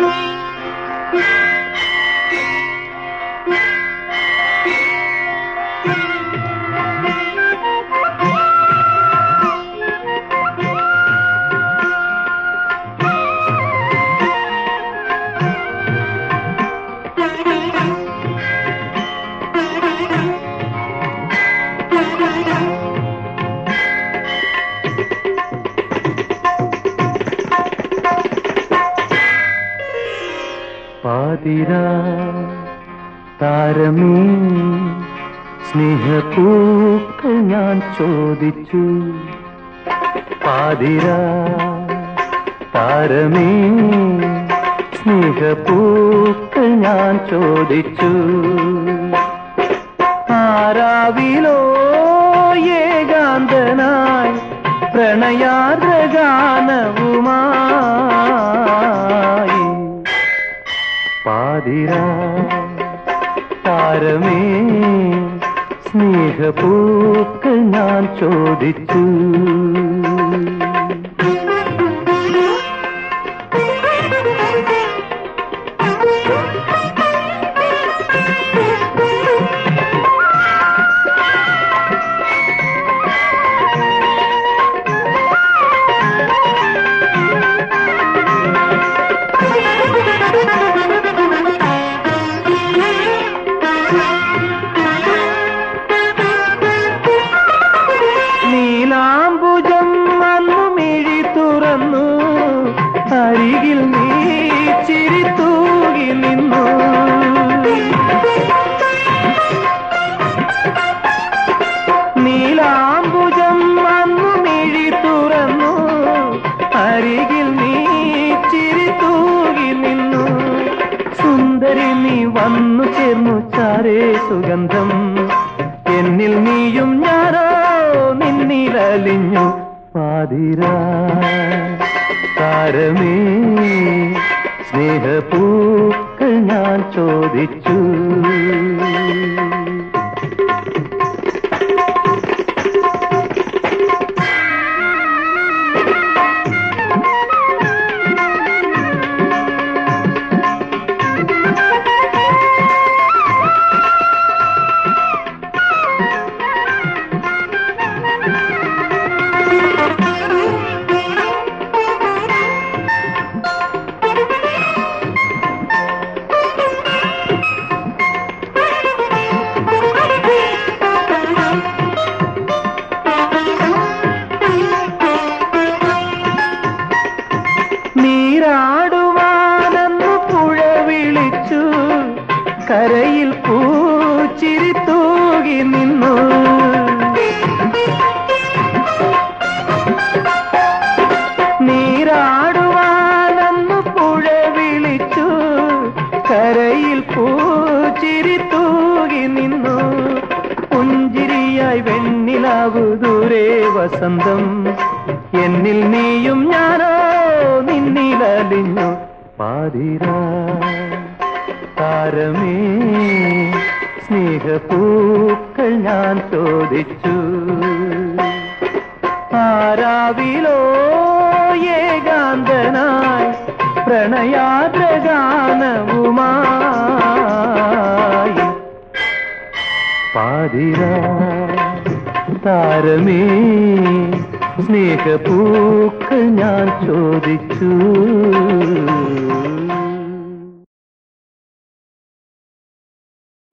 പാതിരാ താരമേ സ്നേഹപൂക്കൾ ഞാൻ ചോദിച്ചു പാതിരാ താരമേ സ്നേഹപൂക്കൾ ഞാൻ ചോദിച്ചു ആരാവിലോ ഏകാന്തനായി പ്രണയാർദ്ര ഗാനവുമായി പാതിരാ താരമേ സ്നേഹപൂക്കൾ ഞാൻ ചോദിച്ചു നീലാംബുജം അന്നു മിഴി തുറന്നു അരികിൽ നീ ചിരി തൂകി നിന്നു നീലാംബുജം അന്നു മിഴി തുറന്നു അരികിൽ നീ ചിരി തൂകി നിന്നു സുന്ദരി നീ വന്നു ചേർന്നു ചാരേ സുഗന്ധം എന്നിൽ നീയും ഞാനോ നിന്നിലലിഞ്ഞു പാതിരാ താരമേ സ്നേഹപൂക്കൾ ഞാൻ ചോദിച്ചു നീരാടുവാനെന്നു പുഴ വിളിച്ചു കരയിൽ പൂച്ചിരി തൂകി നിന്നു നീരാടുവാനെന്നു പുഴ വിളിച്ചു കരയിൽ പൂച്ചിരി തൂകി നിന്നു പുഞ്ചിരിയായി വെണ്ണിലാവു ദൂരെ വസന്തം എന്നിൽ നീയും ഞാനോ നിന്നിലലിഞ്ഞു പാതിരാ താരമേ സ്നേഹപൂക്കൾ ഞാൻ ചോദിച്ചു ആരാവിലോ ഏകാന്തനായി പ്രണയാദ്ര ഗാനവുമായി പാതിരാ താരമേ സ്നേഹപൂക്കൾ ഞാൻ ചോദിച്ചു